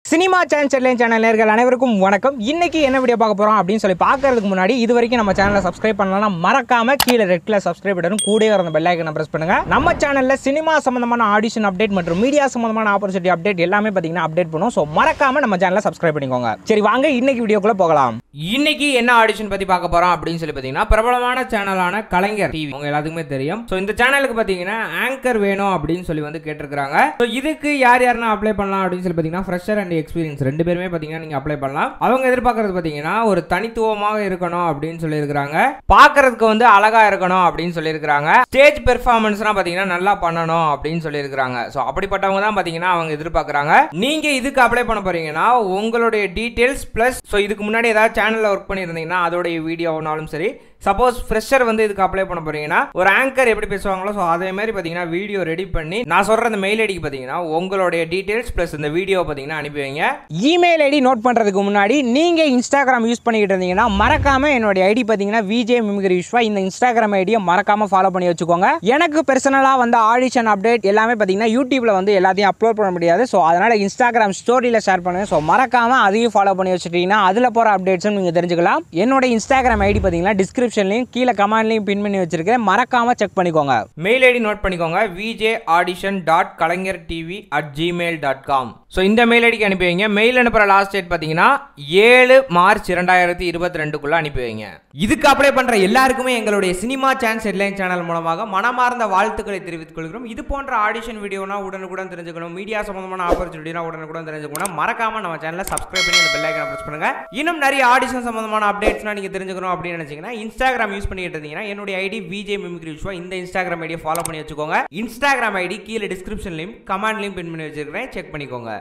cinema channel செல்லைன் channel நேர்கள் அனைவருக்கும் வணக்கம் இன்னைக்கு என்ன வீடியோ பார்க்க போறோம் அப்படின்னு சொல்லி பார்க்கறதுக்கு முன்னாடி இது வரைக்கும் நம்ம சேனலை சப்ஸ்கிரைப் பண்ணலாம் மறக்காம கீழே ரெட் கலர் சப்ஸ்கிரைப் பட்டன் கூடவே வர பெல் ஐக்கனை பிரஸ் பண்ணுங்க நம்ம சேனல்ல சினிமா சம்பந்தமான ஆடிஷன் அப்டேட் மற்றும் மீடியா சம்பந்தமான ஆப்பர்ச்சுனிட்டி அப்டேட் எல்லாமே பார்த்தீங்கன்னா அப்டேட் பண்ணுவோம் ஸோ மறக்காம நம்ம சேனலை சப்ஸ்கிரைப் பண்ணிக்கோங்க சரி வாங்க இன்னைக்கு வீடியோக்குள்ள போகலாம் இன்னைக்கு என்ன ஆடிஷன் பத்தி பார்க்க போறோம் அப்படின்னு சொல்லி பாத்தீங்கன்னா பிரபலமான சேனலான கலைஞர் டிவி உங்க எல்லாத்துக்குமே தெரியும் ஸோ இந்த சேனலுக்கு பாத்தீங்கன்னா ஆங்கர் வேணும் அப்படின்னு சொல்லி வந்து கேட்டிருக்காங்க ஸோ இதுக்கு யார் யாரெல்லாம் அப்ளை பண்ணலாம் அப்படின்னு சொல்லி பாத்தீங்கன்னா ஃப்ரெஷர் அண்ட் எக்ஸ்பீரியன்ஸ் ரெண்டு பேருமே பாத்தீங்கன்னா நீங்க அப்ளை பண்ணலாம் அவங்க எதிர்பார்க்கறது பாத்தீங்கன்னா ஒரு தனித்துவமாக இருக்கணும் அப்படின்னு சொல்லியிருக்கிறாங்க பார்க்கறதுக்கு வந்து அழகா இருக்கணும் அப்படின்னு சொல்லியிருக்கிறாங்க ஸ்டேஜ் பெர்ஃபார்மன்ஸ்லாம் பாத்தீங்கன்னா நல்லா பண்ணணும் அப்படின்னு சொல்லியிருக்கிறாங்க ஸோ அப்படிப்பட்டவங்க தான் பாத்தீங்கன்னா அவங்க எதிர்பார்க்கறாங்க நீங்க இதுக்கு அப்ளை பண்ண போறீங்கன்னா உங்களுடைய டீடைல்ஸ் பிளஸ் ஸோ இதுக்கு முன்னாடி ஏதாவது சேனல்ல ஒர்க் பண்ணியிருந்தீங்கன்னா அதோடைய வீடியோனாலும் சரி சப்போஸ் ஃப்ரெஷர் வந்து இதுக்கு அப்ளை பண்ண போறீங்கன்னா ஒரு ஆங்கர் எப்படி பேசுவாங்களோ ஸோ அதே மாதிரி பார்த்தீங்கன்னா வீடியோ ரெடி பண்ணி நான் சொல்ற அந்த மெயில் ஐடிக்கு பார்த்தீங்கன்னா உங்களுடைய டீடைல்ஸ் ப்ளஸ் இந்த வீடியோ பார்த்தீங்கன்னா அனுப்பி வைங்க இமெயில் ஐடி நோட் பண்ணுறதுக்கு முன்னாடி நீங்கள் இன்ஸ்டாகிராம் யூஸ் பண்ணிக்கிட்டு இருந்தீங்கன்னா மறக்காம என்னுடைய ஐடி பார்த்தீங்கன்னா விஜே மிமிகிரி விஸ்வா இந்த இன்ஸ்டாகிராம் ஐடியை மறக்காம ஃபாலோ பண்ணி வச்சுக்கோங்க எனக்கு பர்சனலாக வந்து ஆடிஷன் அப்டேட் எல்லாமே பார்த்தீங்கன்னா யூடியூப்ல வந்து எல்லாத்தையும் அப்லோட் பண்ண முடியாது ஸோ அதனால இன்ஸ்டாகிராம் ஸ்டோரியில் ஷேர் பண்ணுங்க ஸோ மறக்காம அதையும் ஃபாலோ பண்ணி வச்சுட்டீங்கன்னா அதில் போகிற அப்டேட்ஸும் நீங்கள் தெரிஞ்சுக்கலாம் என்னோட இன்ஸ்டாகிராம் ஐடி பார்த்தீங்கன்னா டிஸ்கிரிப்ஷன்லையும் கீழே கமெண்ட்லையும் பின் பண்ணி வச்சிருக்கேன் மறக்காம செக் பண்ணிக்கோங்க மெயில் ஐடி நோட் பண்ணிக்கோங்க VJ audition dot Kalaignar TV at Gmail dot com so இந்த மெயில் ஐடிக்கு அனுப்பி வைங்க மெயில் அனுப்புகிற லாஸ்ட் டேட் பார்த்தீங்கன்னா ஏழு மார்ச் இரண்டாயிரத்தி இருபத்தி ரெண்டுக்குள்ளே அனுப்பி வைங்க இதுக்கு அப்ளை பண்ணுற எல்லாருக்குமே எங்களுடைய சினிமா சான்ஸ் ஹெட்லைன் சேனல் மூலமாக மனமார்ந்த வாழ்த்துக்களை தெரிவித்துக் கொள்கிறோம் இது போன்ற ஆடிஷன் வீடியோனா உடனுக்குடன் தெரிஞ்சுக்கணும் மீடியா சம்பந்தமான ஆப்பர்ச்சுனிட்டினா உடனுக்குடன் தெரிஞ்சுக்கணும் மறக்காம நம்ம சேனலை சப்ஸ்கிரைப் பண்ணி அந்த பெல் ஐக்கனை ப்ரெஸ் பண்ணுங்க இன்னும் நிறைய ஆடிஷன் சம்பந்தமான அப்டேட்ஸ்னா நீங்க தெரிஞ்சுக்கணும் அப்படின்னு நினைச்சீங்கன்னா இன்ஸ்டாகிராம் யூஸ் பண்ணிட்டு இருந்தீங்கன்னா என்னுடைய ஐடி விஜே மிமிக்ரி விஸ்வா இந்த இன்ஸ்டாகிராம் ஐடியை ஃபாலோ பண்ணி வச்சுக்கோங்க இன்ஸ்டாகிராம் ஐடி கீழே டிஸ்கிரிப்ஷன்லையும் கமெண்ட்லையும் பின் பண்ணி வச்சிருக்கிறேன் செக் பண்ணிக்கோங்க